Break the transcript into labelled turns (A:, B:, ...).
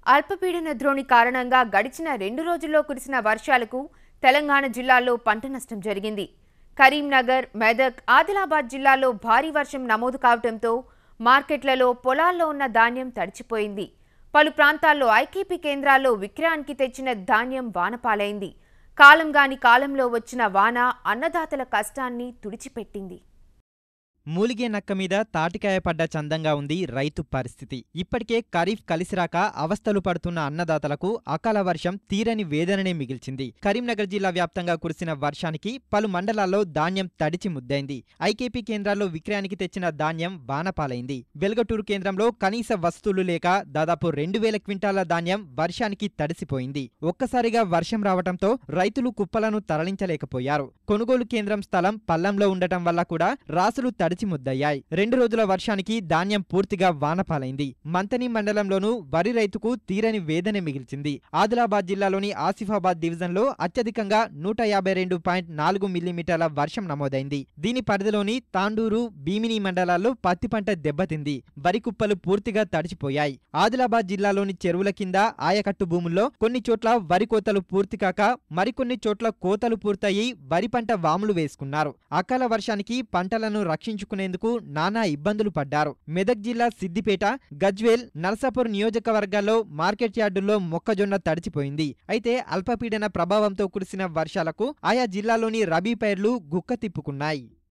A: అల్పపీడన ద్రోణి కారణంగా గడిచిన రెండు రోజుల్లో కురిసిన వర్షాలకు తెలంగాణ జిల్లాల్లో పంట నష్టం జరిగింది కరీంనగర్ మెదక్ ఆదిలాబాద్ జిల్లాల్లో భారీ వర్షం నమోదు కావడంతో మార్కెట్లలో పొలాల్లో ఉన్న ధాన్యం తడిచిపోయింది పలు ప్రాంతాల్లో ఐకేపీ కేంద్రాల్లో విక్రయానికి తెచ్చిన ధాన్యం వానపాలైంది కాలంగాని కాలంలో వచ్చిన వాన అన్నదాతల కష్టాన్ని తుడిచిపెట్టింది
B: మూలిగే నక్క మీద తాటికాయ పడ్డ చందంగా ఉంది రైతు పరిస్థితి ఇప్పటికే ఖరీఫ్ కలిసిరాక అవస్థలు పడుతున్న అన్నదాతలకు అకాల వర్షం తీరని వేదననే మిగిల్చింది కరీంనగర్ జిల్లా వ్యాప్తంగా కురిసిన వర్షానికి పలు మండలాల్లో ధాన్యం తడిచి ముద్దైంది ఐకేపీ కేంద్రాల్లో విక్రయానికి తెచ్చిన ధాన్యం బానపాలైంది వెలుగటూరు కేంద్రంలో కనీస వస్తువులు లేక దాదాపు రెండు వేల క్వింటాల ధాన్యం వర్షానికి తడిసిపోయింది ఒక్కసారిగా వర్షం రావడంతో రైతులు కుప్పలను తరలించలేకపోయారు కొనుగోలు కేంద్రం స్థలం పల్లంలో ఉండటం వల్ల కూడా రాసులు తడిచి ముద్దయ్యాయి రెండు రోజుల వర్షానికి ధాన్యం పూర్తిగా వానపాలైంది మంతని మండలంలోనూ వరి రైతుకు తీరని వేదన మిగిల్చింది ఆదిలాబాద్ జిల్లాలోని ఆసిఫాబాద్ డివిజన్లో అత్యధికంగా నూట యాభై రెండు పాయింట్ నాలుగు మిల్లీమీటర్ల వర్షం నమోదైంది దీని పరిధిలోని తాండూరు భీమిని మండలాల్లో పత్తి పంట దెబ్బతింది వరి కుప్పలు పూర్తిగా తడిచిపోయాయి ఆదిలాబాద్ జిల్లాలోని చెరువుల కింద ఆయకట్టు భూముల్లో కొన్ని చోట్ల వరి కోతలు పూర్తి కాక మరికొన్ని చోట్ల కోతలు పూర్తయి వరి పంట వాములు వేసుకున్నారు అకాల వర్షానికి పంటలను రక్షించుకునేందుకు నానా ఇబ్బందులు పడ్డారు మెదక్ జిల్లా సిద్దిపేట గజ్వేల్ నర్సాపూర్ నియోజకవర్గాల్లో మార్కెట్ యార్డుల్లో మొక్కజొన్న తడిచిపోయింది అయితే అల్పపీడన ప్రభావంతో కురిసిన వర్షాలకు ఆయా జిల్లాలోని రబీ పైర్లు గుక్క తిప్పుకున్నాయి